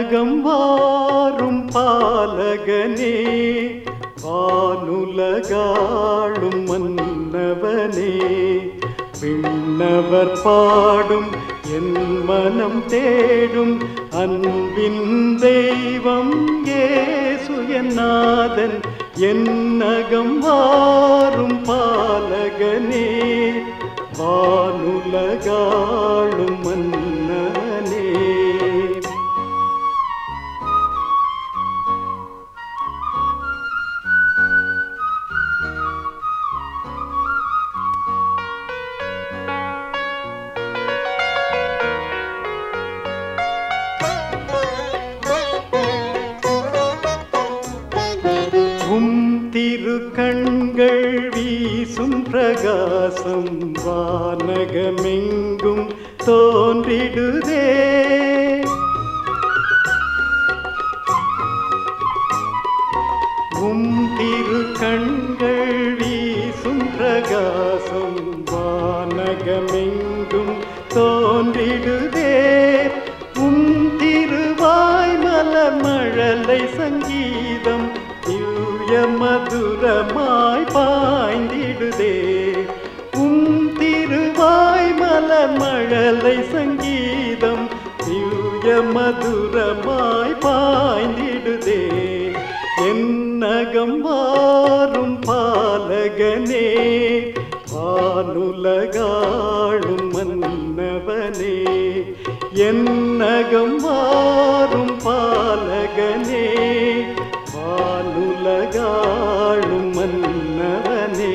என்னகம் வாரும் பாலகனே வானுலகாளும் மன்னவனே விண்ணவர் பாடும் என் மனம் தேடும் அன்பின் தெய்வம் ஏசு என் நாதன் என்னகம் வாரும் பாலகனே வானுலகாளும் மன்னவனே உம் திரு கண்கள் வீசும் பிரகாசம் வானகமெங்கும் தோன்றிடுதே உம் திரு கண்கள் வீசும் பிரகாசம் வானகமெங்கும் தோன்றிடுதே உம் திருவாய் மலர் மழலை சங்கீதம் திவ்ய மதுரமாய் பாய்ந்திடுதே உம் திருவாய் மலர் மழலை சங்கீதம் திவ்ய மதுரமாய் பாய்ந்திடுதே என்னகம் வாரும் பாலகனே வானுலகாளும் மன்னவனே என்னகம் வாரும் பாலகனே வானுலகாளும் மன்னவனே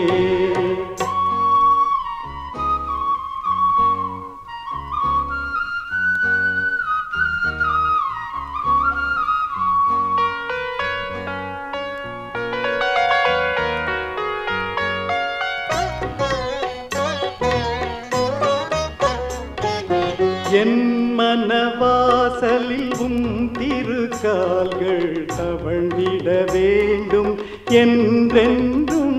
என் மனவாசலில் உம் திருக்கால்கள் தவழ்ந்திட வேண்டும் என்றென்றும்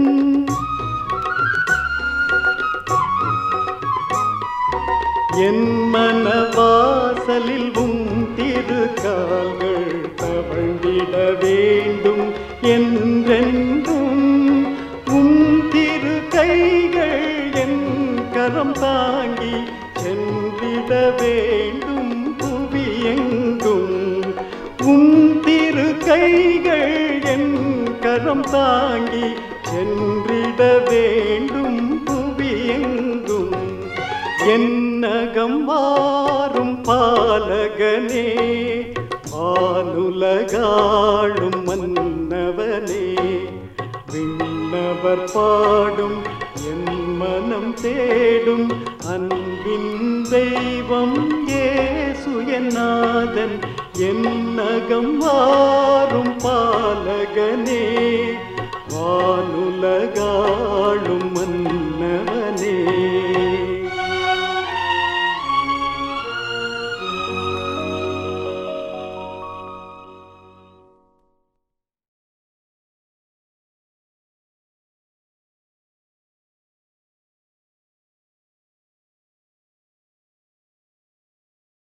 என் மனவாசலில் உம் திருக்கால்கள் தவழ்ந்திட வேண்டும் என்றென்றும் உம் திரு கைகள் என் கரம் தாங்கி சென்றிட வேண்டும் புவியெங்கும் உம் திரு கைகள் என் கரம் தாங்கி சென்றிட வேண்டும் புவியெங்கும் என்னகம் வாரும் பாலகனே ஆனுலகாளும் மன்னவனே விண்ணவர் பாடும் என் மனம் தேடும் அன்பின் தெய்வம் ஏசு என் நாதன் என்னகம் வாரும் பாலகனே வானுலகாளும் மன்னவனே